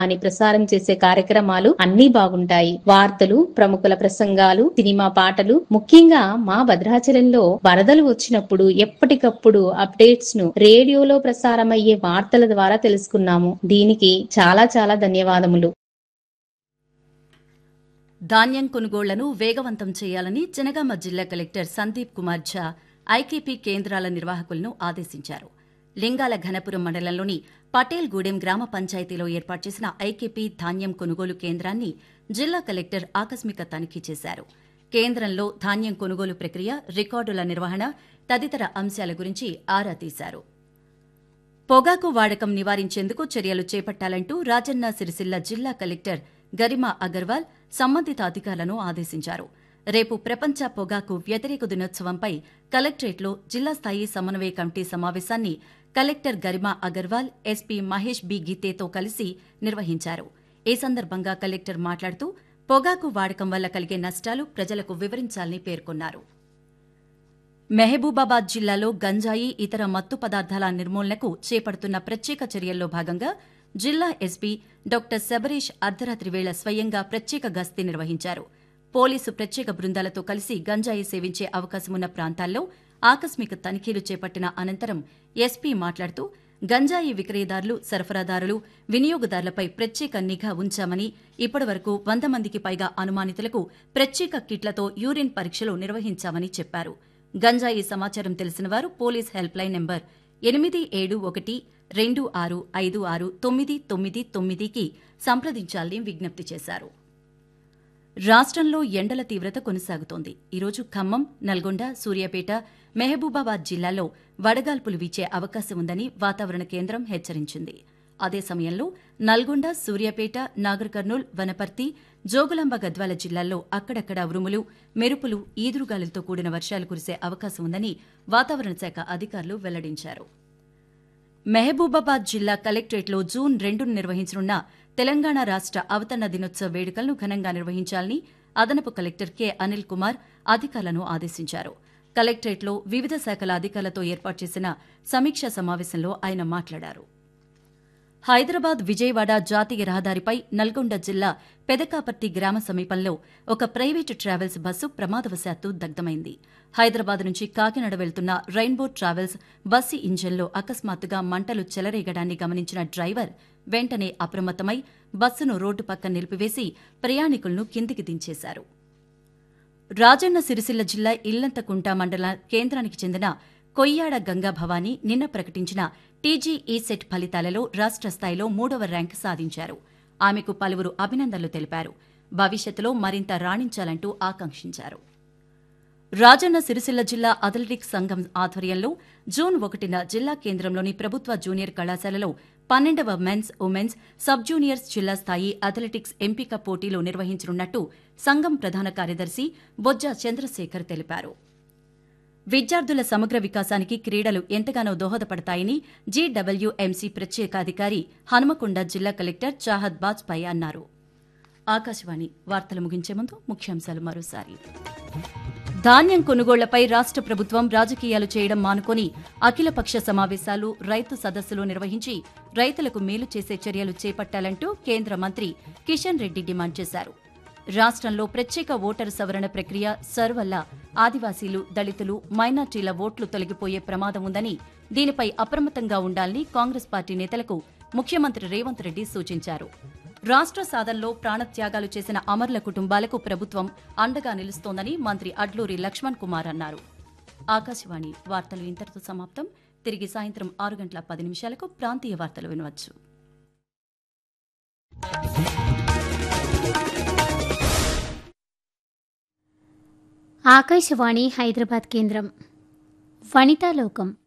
అని ప్రసారం చేసే కార్యక్రమాలు అన్ని బాగుంటాయి వార్తలు ప్రముఖుల ప్రసంగాలు సినిమా పాటలు ముఖ్యంగా మా భద్రాచలంలో వరదలు వచ్చినప్పుడు ఎప్పటికప్పుడు అప్డేట్స్ ను రేడియోలో ప్రసారమయ్యే వార్తల ద్వారా తెలుసుకున్నాము దీనికి చాలా చాలా ధన్యవాదములు ధాన్యం కొనుగోళ్లను వేగవంతం చేయాలని జనగామ జిల్లా కలెక్టర్ సందీప్ కుమార్ ఝా ఐకేపీ కేంద్రాల నిర్వాహకులను ఆదేశించారు లింగాల ఘనపురం మండలంలోని పటేల్గూడెం గ్రామ పంచాయతీలో ఏర్పాటు చేసిన ఐకేపీ ధాన్యం కొనుగోలు కేంద్రాన్ని జిల్లా కలెక్టర్ ఆకస్మిక తనిఖీ చేశారు కేంద్రంలో ధాన్యం కొనుగోలు ప్రక్రియ రికార్డుల నిర్వహణ తదితర అంశాల గురించి ఆరా తీశారు పొగాకు వాడకం నివారించేందుకు చర్యలు చేపట్టాలంటూ రాజన్న సిరిసిల్ల జిల్లా కలెక్టర్ గరిమా అగర్వాల్ సంబంధిత అధికారులను ఆదేశించారు రేపు ప్రపంచ పొగాకు వ్యతిరేక దినోత్సవంపై కలెక్టరేట్లో జిల్లా స్థాయి సమన్వయ కమిటీ సమావేశాన్ని collector Garima Agarwal SP Mahesh B గీతేతో కలిసి నిర్వహించారు ఈ సందర్భంగా కలెక్టర్ మాట్లాడుతూ పొగాకు వాడకం వల్ల కలిగే నష్టాలు ప్రజలకు వివరించాలని పేర్కొన్నారు మెహబూబాబాద్ జిల్లాలో గంజాయి ఇతర మత్తు పదార్థాల నిర్మూలనకు చేపడుతున్న ప్రత్యేక చర్యల్లో భాగంగా జిల్లా ఎస్పీ డాక్టర్ శబరీష్ అర్ధరాత్రి వేళ స్వయంగా ప్రత్యేక గస్తీ నిర్వహించారు పోలీసు ప్రత్యేక బృందాలతో కలిసి గంజాయి సేవించే అవకాశమున్న ప్రాంతాల్లో ఆకస్మిక తనిఖీలు చేపట్టిన అనంతరం ఎస్పీ మాట్లాడుతూ గంజాయి విక్రయదారులు సరఫరాదారులు వినియోగదారులపై ప్రత్యేక నిఘా ఉంచామని ఇప్పటివరకు వంద మందికి పైగా అనుమానితులకు ప్రత్యేక కిట్లతో యూరిన్ పరీక్షలు నిర్వహించామని చెప్పారు గంజాయి సమాచారం తెలిసిన వారు పోలీస్ హెల్ప్ లైన్ నెంబర్ ఎనిమిది ఏడు ఒకటి రెండు ఆరు ఐదు ఆరు తొమ్మిది తొమ్మిది తొమ్మిదికి సంప్రదించాలని విజ్ఞప్తి చేశారు రాష్ట్రంలో ఎండల తీవ్రత కొనసాగుతోంది ఈరోజు ఖమ్మం నల్గొండ సూర్యాపేట మెహబూబాబాద్ జిల్లాల్లో వడగాల్పులు వీచే అవకాశం ఉందని వాతావరణ కేంద్రం హెచ్చరించింది అదే సమయంలో నల్గొండ సూర్యాపేట నాగర్ కర్నూల్ వనపర్తి జోగులాంబ గద్వాల జిల్లాల్లో అక్కడక్కడ ఉరుములు మెరుపులు ఈదురుగాలులతో కూడిన వర్షాలు కురిసే అవకాశం ఉందని వాతావరణ శాఖ అధికారులు వెల్లడించారు మెహబూబాబాద్ జిల్లా కలెక్టరేట్లో జూన్ రెండును నిర్వహించనున్న తెలంగాణ రాష్ట అవతరణ దినోత్సవ వేడుకలను ఘనంగా నిర్వహించాలని అదనపు కలెక్టర్ కె అనిల్ కుమార్ అధికారులను ఆదేశించారు కలెక్టరేట్లో వివిధ శాఖల అధికారులతో ఏర్పాటు చేసిన సమీక్షా సమావేశంలో ఆయన మాట్లాడారు హైదరాబాద్ విజయవాడ జాతీయ రహదారిపై నల్గొండ జిల్లా పెదకాపర్తి గ్రామ సమీపంలో ఒక ప్రైవేటు ట్రావెల్స్ బస్సు ప్రమాదవశాత్తు దగ్ధమైంది హైదరాబాద్ నుంచి కాకినాడ వెళ్తున్న రెయిన్బో ట్రావెల్స్ బస్సు ఇంజన్లో అకస్మాత్తుగా మంటలు చెలరేగడాన్ని గమనించిన డ్రైవర్ వెంటనే అప్రమత్తమై బస్సును రోడ్డు పక్కన నిలిపివేసి ప్రయాణికులను కిందికి దించేశారు రాజన్న సిరిసిల్ల జిల్లా ఇల్లంతకుంట మండల కేంద్రానికి చెందిన కొయ్యాడ గంగా భవానీ నిన్న ప్రకటించిన టీజీఈ సెట్ ఫలితాలలో రాష్ట్ర స్థాయిలో మూడవ ర్యాంకు సాధించారు ఆమెకు పలువురు అభినందనలు తెలిపారు భవిష్యత్తులో మరింత రాణించాలంటూ ఆకాంక్షించారు రాజన్న సిరిసిల్ల జిల్లా అథ్లెటిక్స్ సంఘం ఆధ్వర్యంలో జూన్ ఒకటిన జిల్లా కేంద్రంలోని ప్రభుత్వ జూనియర్ కళాశాలలో పన్నెండవ మెన్స్ ఉమెన్స్ సబ్ జూనియర్స్ జిల్లా స్థాయి అథ్లెటిక్స్ ఎంపిక పోటీలు నిర్వహించనున్నట్టు సంఘం ప్రధాన కార్యదర్శి బొజ్జ చంద్రశేఖర్ తెలిపారు విద్యార్థుల సమగ్ర వికాసానికి క్రీడలు ఎంతగానో దోహదపడతాయని జీడబ్ల్యూఎంసీ ప్రత్యేక అధికారి హనుమకొండ జిల్లా కలెక్టర్ చాహద్ బాజ్పాయ్ అన్నారు ఆకాశవాణి వార్తలు ముగించే ముందు ముఖ్యాంశాలు మరోసారి ధాన్యం కొనుగోళ్లపై రాష్ట ప్రభుత్వం రాజకీయాలు చేయడం మానుకొని అఖిలపక్ష సమావేశాలు రైతు సదస్సులు నిర్వహించి రైతులకు మేలు చేసే చర్యలు చేపట్టాలంటూ కేంద్ర మంత్రి కిషన్ రెడ్డి డిమాండ్ చేశారు రాష్ట్రంలో ప్రత్యేక ఓటరు సవరణ ప్రక్రియ సర్ వల్ల ఆదివాసీలు దళితులు మైనార్టీల ఓట్లు తొలగిపోయే ప్రమాదం ఉందని దీనిపై అప్రమత్తంగా ఉండాలని కాంగ్రెస్ పార్టీ నేతలకు ముఖ్యమంత్రి రేవంత్ రెడ్డి సూచించారు రాష్ట్ర సాధనలో ప్రాణత్యాగాలు చేసిన అమరుల కుటుంబాలకు ప్రభుత్వం అండగా నిలుస్తోందని మంత్రి అడ్లూరి లక్ష్మణ్ కుమార్ అన్నారు ఆకాశవాణి వార్తలు ఇంతటితో సమాప్తం తిరిగి సాయంత్రం ఆరు గంటల పది నిమిషాలకు ప్రాంతీయ వార్తలు వినవచ్చు ఆకాశవాణి హైదరాబాద్ కేంద్రం వనితాలోకం